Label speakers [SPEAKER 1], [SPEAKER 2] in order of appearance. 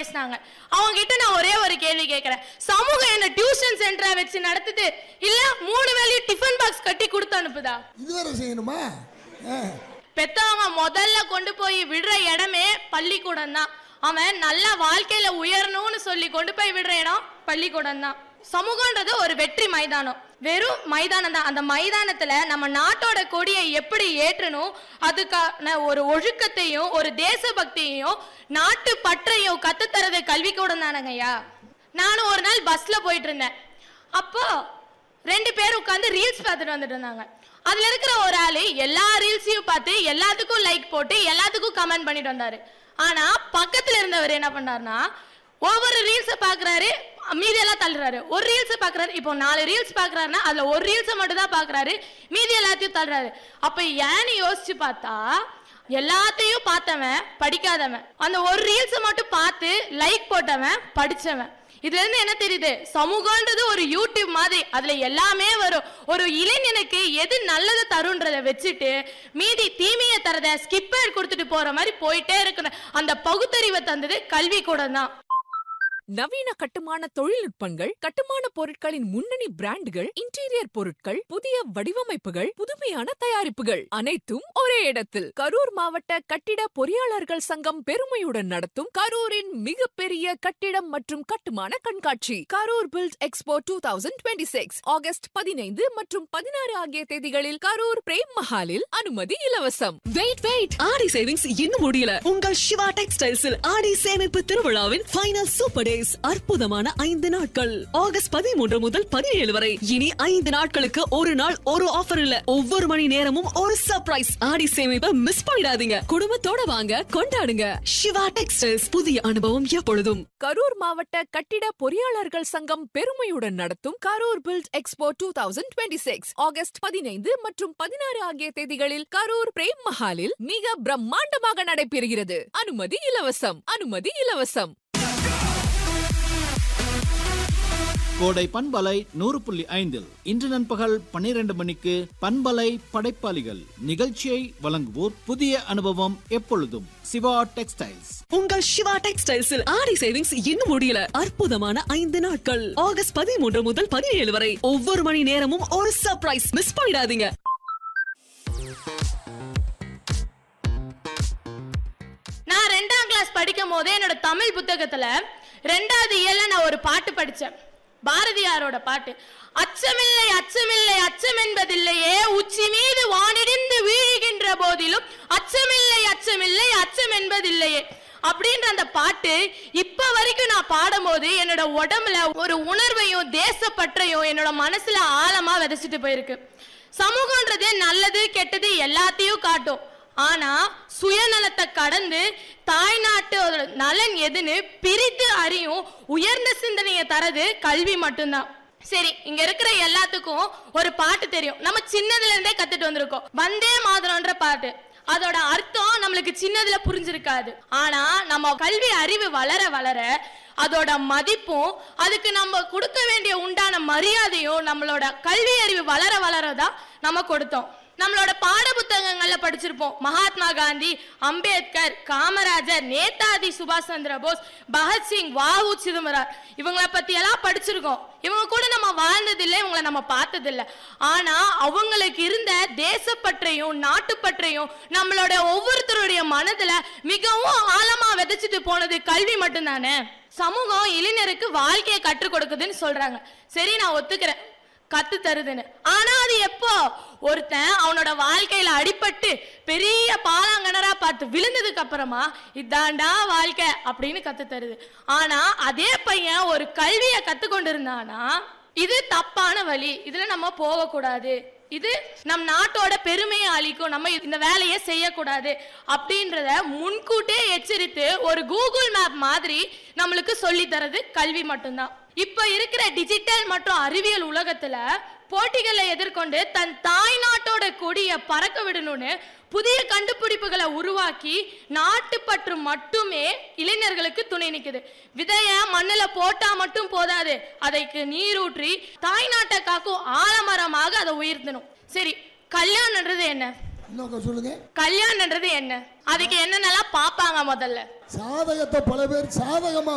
[SPEAKER 1] பேசினாங்க அவங்க கிட்ட நான் ஒரே ஒரு கேள்வி கேட்கறேன் சமூகம் என்ன டியூஷன் சென்டரா வச்சு நடத்துது இல்ல மூணு வேளையும் டிஃபன் பாக்ஸ் கட்டி கொடுத்து அனுப்புதா
[SPEAKER 2] இது வேற செய்யணுமா ஆ.
[SPEAKER 1] பெத்தவங்க முதல்ல கொண்டு போய் விடுற இடமே பள்ளிக்கூடம் தான் அவன் நல்ல வாழ்க்கையில உயரணும்னு சொல்லி கொண்டு போய் விடுற இடம் பள்ளிக்கூடம் தான் சமூகன்றது ஒரு வெற்றி மைதானம் வெறும் மைதானம் தான் அந்த மைதானத்துல நம்ம நாட்டோட கொடியை எப்படி ஏற்றணும் அதுக்கான ஒரு ஒழுக்கத்தையும் ஒரு தேசபக்தியையும் நாட்டு பற்றையும் கத்துத்தரது கல்விக்கூடம் தானங்கய்யா நானும் ஒரு நாள் பஸ்ல போயிட்டு இருந்தேன் அப்போ ரெண்டு பேர் உட்காந்து ரீல்ஸ் பார்த்துட்டு வந்துட்டு இருந்தாங்க அதுல இருக்கிற ஒரு ஆளு எல்லா ரீல்ஸையும் பார்த்து எல்லாத்துக்கும் லைக் போட்டு எல்லாத்துக்கும் கமெண்ட் பண்ணிட்டு வந்தாரு ஆனா பக்கத்துல இருந்தவர் என்ன பண்ணாருன்னா ஒவ்வொரு ரீல்ஸை பாக்குறாரு மீதி எல்லாம் தள்ளுறாரு ஒரு ரீல்ஸை பாக்குறாரு இப்போ நாலு ரீல்ஸ் பாக்குறாருன்னா அதுல ஒரு ரீல்ஸை மட்டும் தான் பாக்குறாரு மீதி எல்லாத்தையும் தள்ளுறாரு அப்ப ஏன்னு யோசிச்சு பார்த்தா எல்லாத்தையும் பார்த்தவன் படிக்காதவன் அந்த ஒரு ரீல்ஸை மட்டும் பார்த்து லைக் போட்டவன் படிச்சவன் இதுல இருந்து என்ன தெரியுது சமூகம்ன்றது ஒரு யூடியூப் மாதிரி அதுல எல்லாமே வரும் ஒரு இளைஞனுக்கு எது நல்லது தருன்றத வச்சுட்டு மீதி தீமையை தரத ஸ்கிப்பர் கொடுத்துட்டு போற மாதிரி போயிட்டே இருக்கணும் அந்த பகுத்தறிவை தந்தது கல்வி கூட தான்
[SPEAKER 3] நவீன கட்டுமான தொழில்நுட்பங்கள் கட்டுமான பொருட்களின் முன்னணி பிராண்டுகள் இன்டீரியர் பொருட்கள் புதிய வடிவமைப்புகள் புதுமையான தயாரிப்புகள் அனைத்தும் ஒரே இடத்தில் கரூர் மாவட்ட கட்டிட பொறியாளர்கள் சங்கம் பெருமையுடன் நடத்தும் கரூரின் மிகப்பெரிய கட்டிடம் மற்றும் கட்டுமான கண்காட்சி Karur build expo two thousand twenty six August பதினைந்து மற்றும் பதினாறு ஆகிய தேதிகளில் கரூர் பிரேம் மஹாலில் அனுமதி இலவசம்
[SPEAKER 4] வெயிட் வெயிட் ஆடி சேவிங்ஸ் இன்னும் முடியல உங்கள் சிவா டெக்ஸ்டைல்ஸில் ஆடி சேமிப்பு திருவிழாவின் ஃபைனல் சூப்பர் டேஸ் அற்புதமான ஐந்து நாட்கள் ஆகஸ்ட் பதிமூன்று முதல் பதினேழு வரை இனி ஐந்து நாட்களுக்கு ஒரு நாள் ஒரு ஆஃபர் இல்ல ஒவ்வொரு மணி நேரமும் ஒரு சர்ப்ரைஸ் ஆடி சேமிப்பை மிஸ் பண்ணிடாதீங்க குடும்பத்தோட வாங்க கொண்டாடுங்க சிவா டெக்ஸ்டைல்ஸ் புதிய அனுபவம் எப்பொழுதும்
[SPEAKER 3] கரூர் மாவட்ட கட்டிட பொறியாளர்கள் சங்கம் பெருமையுடன் நடத்தும் Karur build expo two thousand twenty six August பதினைந்து மற்றும் பதினாறு ஆகிய தேதிகளில் கரூர் பிரேம் மஹாலில் மிக பிரம்மாண்டமாக நடைபெறுகிறது அனுமதி இலவசம் அனுமதி இலவசம்
[SPEAKER 5] கோடை பண்பலை நூறு புள்ளி ஐந்தில் இன்று நண்பகல் பன்னிரண்டு மணிக்கு பண்பலை படைப்பாளிகள் நிகழ்ச்சியை வழங்குவோர் புதிய அனுபவம் எப்பொழுதும் சிவா டெக்ஸ்டைல்ஸ்
[SPEAKER 4] உங்கள் சிவா டெக்ஸ்டைல்ஸில் ஆடி சேவிங்ஸ் இன்னும் முடியல அற்புதமான ஐந்து நாட்கள் ஆகஸ்ட் பதிமூன்று முதல் பதினேழு வரை ஒவ்வொரு மணி நேரமும் ஒரு சர்ப்ரைஸ் மிஸ் பண்ணிடாதீங்க
[SPEAKER 1] நான் ரெண்டாம் கிளாஸ் படிக்கும் போதே என்னோட தமிழ் புத்தகத்துல ரெண்டாவது இயல்ல நான் ஒரு பாட்டு படிச்சேன் பாரதியாரோட பாட்டு அச்சமில்லை அச்சமில்லை அச்சம் என்பதில்லையே உச்சி மீது வானிடிந்து வீழுகின்ற போதிலும் அச்சமில்லை அச்சமில்லை அச்சம் என்பதில்லையே அப்படின்ற அந்த பாட்டு இப்ப வரைக்கும் நான் பாடும்போது என்னோட உடம்புல ஒரு உணர்வையும் தேசப்பற்றையும் என்னோட மனசுல ஆழமா விதைச்சிட்டு போயிருக்கு சமூகன்றது நல்லது கெட்டது எல்லாத்தையும் காட்டும் ஆனா சுயநலத்தை கடந்து தாய்நாட்டோட நலன் எதுன்னு பிரித்து அறியும் உயர்ந்த சிந்தனையை தரது கல்வி மட்டும்தான் சரி இங்க இருக்கிற எல்லாத்துக்கும் ஒரு பாட்டு தெரியும் நம்ம சின்னதுல இருந்தே கத்துட்டு வந்திருக்கோம் வந்தே மாதரம்ன்ற பாட்டு அதோட அர்த்தம் நம்மளுக்கு சின்னதுல புரிஞ்சிருக்காது ஆனா நம்ம கல்வி அறிவு வளர வளர அதோட மதிப்பும் அதுக்கு நம்ம கொடுக்க வேண்டிய உண்டான மரியாதையும் நம்மளோட கல்வி அறிவு வளர வளரதான் நம்ம கொடுத்தோம் நம்மளோட பாட புத்தகங்கள்ல படிச்சிருப்போம் மகாத்மா காந்தி அம்பேத்கர் காமராஜர் நேதாஜி சுபாஷ் சந்திர போஸ் பகத்சிங் வாவு சிதம்பரம் இவங்கள பத்தி எல்லாம் படிச்சிருக்கோம் இவங்க கூட நம்ம வாழ்ந்ததில்லை இவங்களை நம்ம பார்த்ததில்லை ஆனா அவங்களுக்கு இருந்த தேசப்பற்றையும் நாட்டுப்பற்றையும் நம்மளோட ஒவ்வொருத்தருடைய மனதுல மிகவும் ஆழமா விதைச்சிட்டு போனது கல்வி மட்டும்தானே சமூகம் இளைஞருக்கு வாழ்க்கையை கற்றுக் கொடுக்குதுன்னு சொல்றாங்க சரி நான் ஒத்துக்கிறேன் கத்து தருதுன்னு ஆனா அது எப்போ ஒருத்தன் அவனோட வாழ்க்கையில அடிபட்டு பெரிய பாலாங்கனரா பார்த்து விழுந்ததுக்கு அப்புறமா இதாண்டா வாழ்க்கை அப்படின்னு கத்து தருது ஆனா அதே பையன் ஒரு கல்வியை கத்துக்கொண்டு இருந்தானா இது தப்பான வழி இதுல நம்ம போகக்கூடாது இது நம் நாட்டோட பெருமையை அளிக்கும் நம்ம இந்த வேலையை செய்யக்கூடாது அப்படின்றத முன்கூட்டே எச்சரித்து ஒரு கூகுள் மேப் மாதிரி நம்மளுக்கு சொல்லி தரது கல்வி மட்டும்தான் இப்ப இருக்கிற டிஜிட்டல் மற்றும் அறிவியல் உலகத்துல போட்டிகளை எதிர்கொண்டு தன் தாய் நாட்டோட கொடியை பறக்க விடணும்னு புதிய கண்டுபிடிப்புகளை உருவாக்கி நாட்டுப்பற்று மட்டுமே இளைஞர்களுக்கு துணை நிக்குது விதைய மண்ணுல போட்டா மட்டும் போதாது அதைக்கு நீரூற்றி தாய் நாட்டை காக்கும் ஆலமரமாக அதை உயர்த்தணும் சரி கல்யாணம்ன்றது என்ன
[SPEAKER 2] இன்னொரு சொல்லுங்க
[SPEAKER 1] கல்யாணம்ன்றது என்ன அதுக்கு என்னென்னலாம் பாப்பாங்க முதல்ல
[SPEAKER 2] சாதகத்தை பல பேர் சாதகமா